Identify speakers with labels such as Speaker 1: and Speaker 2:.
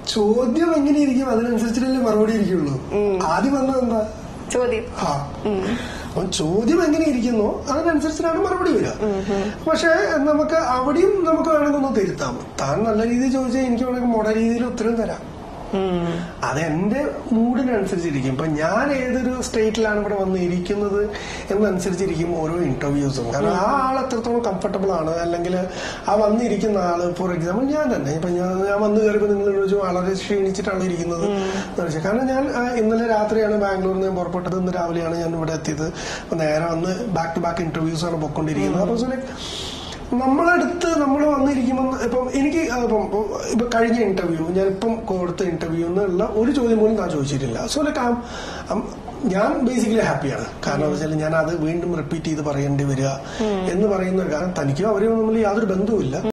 Speaker 1: ചോദ്യം എങ്ങനെയിരിക്കും അതിനനുസരിച്ചിട്ടല്ലേ മറുപടി ഇരിക്കുള്ളൂ ആദ്യം വന്നത് എന്താ
Speaker 2: ചോദ്യം
Speaker 1: ആ അപ്പം ചോദ്യം എങ്ങനെ ഇരിക്കുന്നോ അതിനനുസരിച്ചിട്ടാണ് മറുപടി വരിക പക്ഷെ നമുക്ക് അവിടെയും നമുക്ക് വേണമെങ്കിൽ ഒന്ന് തിരുത്താം താൻ നല്ല രീതിയിൽ ചോദിച്ചാൽ എനിക്ക് വേണമെങ്കിൽ മോഡൽ രീതിയിൽ ഉത്തരം തരാം അത് എന്റെ മൂഡിനനുസരിച്ചിരിക്കും ഇപ്പൊ ഞാൻ ഏതൊരു സ്റ്റേറ്റിലാണ് ഇവിടെ വന്ന് ഇരിക്കുന്നത് എന്നനുസരിച്ചിരിക്കും ഓരോ ഇന്റർവ്യൂസും കാരണം ആ ആൾ എത്രത്തോളം കംഫർട്ടബിൾ ആണ് അല്ലെങ്കിൽ ആ വന്നിരിക്കുന്ന ആള് ഫോർ എക്സാമ്പിൾ ഞാൻ തന്നെ ഇപ്പൊ ഞാൻ ഞാൻ വന്ന് കയറിയപ്പോൾ നിങ്ങൾ ചോദിച്ചു വളരെ ക്ഷീണിച്ചിട്ടാണ് ഇരിക്കുന്നത് എന്ന് വെച്ചാൽ കാരണം ഞാൻ ആ, ഇന്നലെ രാത്രിയാണ് ബാംഗ്ലൂരിൽ നിന്ന് പുറപ്പെട്ടത് ഇന്ന് രാവിലെയാണ് ഞാൻ ഇവിടെ എത്തിയത് അപ്പൊ നേരെ വന്ന് ബാക്ക് ടു ബാക്ക് ഇന്റർവ്യൂസ് ആണ് പൊയ്ക്കൊണ്ടിരിക്കുന്നത് അപ്പൊ so like നമ്മളടുത്ത് നമ്മൾ വന്നിരിക്കുമ്പോൾ ഇപ്പം എനിക്ക് ഇപ്പം ഇപ്പൊ കഴിഞ്ഞ ഇന്റർവ്യൂ ഞാൻ ഇപ്പം കൊടുത്ത ഇന്റർവ്യൂ എന്നുള്ള ഒരു ചോദ്യം പോലും ഞാൻ ചോദിച്ചിട്ടില്ല സോ ലൈക്ക് ഞാൻ ബേസിക്കലി ഹാപ്പിയാണ് കാരണം എന്താ വെച്ചാൽ ഞാൻ അത് വീണ്ടും റിപ്പീറ്റ് ചെയ്ത് പറയേണ്ടി വരിക എന്ന് പറയുന്ന ഒരു കാരണം തനിക്കും അവരും തമ്മിൽ യാതൊരു ബന്ധവുമില്ല